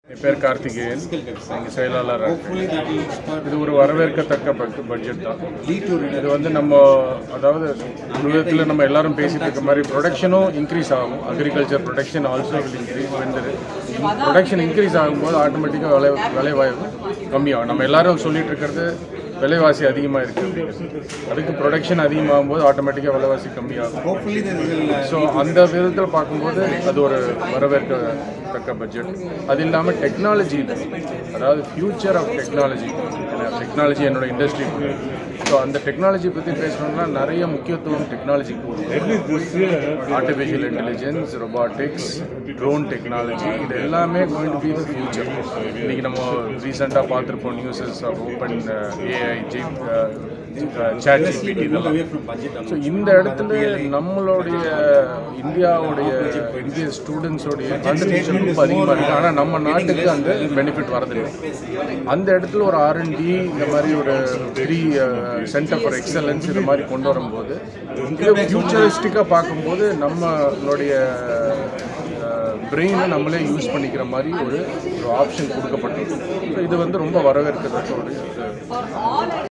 என் பேர் கார்த்திகேயன் எங்கள் செயலாளர் Hopefully that will spur இது ஒரு வரவேற்கத்தக்க பட்ஜெட் பட்ஜெட் தான் lead to இது வந்து நம்ம அதாவது ஒரு விதத்தில் நம்ம எல்லாரும் பேசிட்டு இருக்க மாதிரி ப்ரொடக்ஷனும் இன்க்ரீஸ் ஆகும் agriculture production also will increase வெந்தது ப்ரொடக்ஷன் இன்க்ரீஸ் ஆகும்போது ஆட்டோமேட்டிக்காக விலை விலைவாய்ப்பு கம்மியாகும் நம்ம எல்லாரும் சொல்லிட்டு இருக்கிறது விலைவாசி அதிகமாக இருக்குது அப்படிங்கிறது அதுக்கு ப்ரொடக்ஷன் அதிகமாகும் போது ஆட்டோமேட்டிக்காக விலைவாசி கம்மியாகும் hopefully there will uh, so அந்த விதத்தில் பார்க்கும்போது அது ஒரு வரவேற்கத்தக்க பட்ஜெட் அது இல்லாமல் டெக்னாலஜி அதாவது ஃப்யூச்சர் ஆஃப் டெக்னாலஜி டெக்னாலஜி என்னோட இண்டஸ்ட்ரி ஸோ அந்த டெக்னாலஜி பற்றி பேசணும்னா நிறைய முக்கியத்துவம் டெக்னாலஜிக்கு artificial intelligence robotics drone technology இது எல்லாமே going to be the future இன்னைக்கு நம்ம ரீசெண்டாக பார்த்துருப்போம் newses of OpenAI G chat GPT இதெல்லாம் away from budget ஸோ இந்த இடத்துல நம்மளுடைய இந்தியாவுடைய இந்திய ஸ்டூடெண்ட்ஸோடைய கான்ட்ரிபியூஷன் ரொம்ப அதிகமாக இருக்குது ஆனால் நம்ம நாட்டுக்கு அந்த பெனிஃபிட் வரதில்லை அந்த இடத்துல ஒரு ஆர்என்டி இந்த மாதிரி ஒரு த்ரீ சென்டர் ஃபார் எக்ஸலன்ஸ் இது மாதிரி கொண்டு வரும்போது இது ஃபியூச்சரிஸ்டிக்காக பார்க்கும்போது நம்மளுடைய பிரெயினை நம்மளே யூஸ் பண்ணிக்கிற மாதிரி ஒரு ஒரு ஆப்ஷன் கொடுக்கப்பட்டிருக்கு ஸோ இது வந்து ரொம்ப வரவேற்கத்தக்க ஒரு இது